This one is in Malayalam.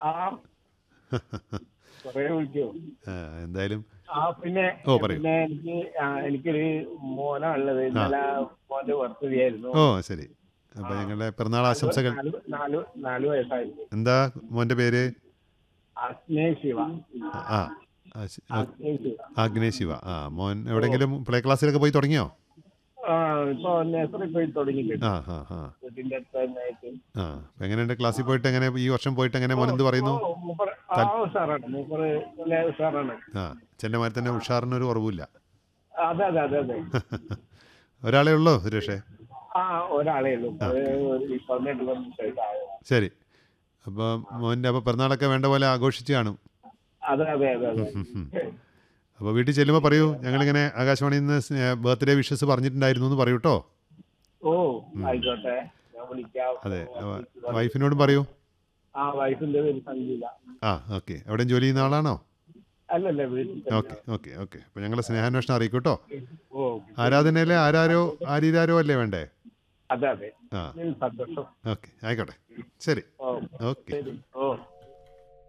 ആ കൊറേ വിളിച്ചു ആ, എന്തായാലും ആ പിന്നെ ഓ, പറയൂ. പിന്നെ എനിക്ക് ആ, എനിക്കൊരു മോനാണുള്ളത് ഇന്നലെ മോന്റെ ബർത്ത്ഡേ ആയിരുന്നു ഓ ശരി അപ്പോൾ ഞങ്ങളുടെ പിറന്നാൾ ആശംസകൾ നാല് നാല് നാല് വയസ്സായിരുന്നു എന്താ മോൻ്റെ പേര് അഗ്നേ ശിവ ആ ആ, ശ- ആ, അഗ്നേ ശിവ ആഗ്നേയ് ശിവ ആ മോൻ എവിടെയെങ്കിലും പ്ലേ ക്ലാസ്സിലൊക്കെ പോയി തുടങ്ങിയോ ആ ഇപ്പൊ നഴ്സറി പോയി തുടങ്ങിയിട്ടുണ്ട് ആ ആ ആ വീട്ടിന്റെ അടുത്ത് തന്നെ ആയിട്ട് ആ അപ്പോൾ എങ്ങനെയുണ്ട് ക്ലാസ്സിൽ പോയിട്ട് എങ്ങനെ ഈ വർഷം പോയിട്ട് എങ്ങനെ മോൻ എന്ത് പറയുന്നു ഓ, മൂപ്പര് ആ ഉഷാറാണ് മൂപ്പറ് നല്ല ഉഷാറാണ് ആ ചെന്നമാരി തന്നെ ഉഷാറിനൊരു കുറവില്ല അതെ അതെ അതെ അതെ ഒരാളേ ഉള്ളൂ സുരേഷേ ആ ഒരാളേ ഉള്ളൂ അത് ഒരു പതിനെട്ട് പതിനെട്ട് ആയോ ശരി അപ്പോൾ മോൻ്റെ അപ്പോൾ പിറന്നാളൊക്കെ വേണ്ട പോലെ ആഘോഷിച്ച് കാണും അതെ അതെ അതെ അതെ അപ്പോൾ വീട്ടിൽ ചെല്ലുമ്പോൾ പറയൂ ഞങ്ങളിങ്ങനെ ആകാശവാണിയിൽ നിന്ന് ബർത്ത്ഡേ വിഷസ് പറഞ്ഞിട്ടുണ്ടായിരുന്നു എന്ന് പറയൂ കേട്ടോ ഓ ആയിക്കോട്ടെ ഞാൻ വിളിക്കാം അതെ വൈഫിനോടും പറയൂ ആ വൈഫിന്റെ പേര് സംഗീത ആ ഓക്കെ എവിടെയും ജോലി ചെയ്യുന്ന ആളാണോ അല്ലല്ല വീട്ടിൽ തന്നെ. ഓക്കെ ഓക്കെ ഓക്കെ അപ്പോൾ ഞങ്ങളെ സ്നേഹാന്വേഷണം അറിയിക്കും കേട്ടോ ഓ ആരാധനയിലെ ആരാരോ ആരീരാരോ അല്ലേ വേണ്ടേ അതെ അതെ ആ ഇതിൽ സന്തോഷം ഓക്കെ ആയിക്കോട്ടെ ശരി ഓ ഓക്കെ ശരി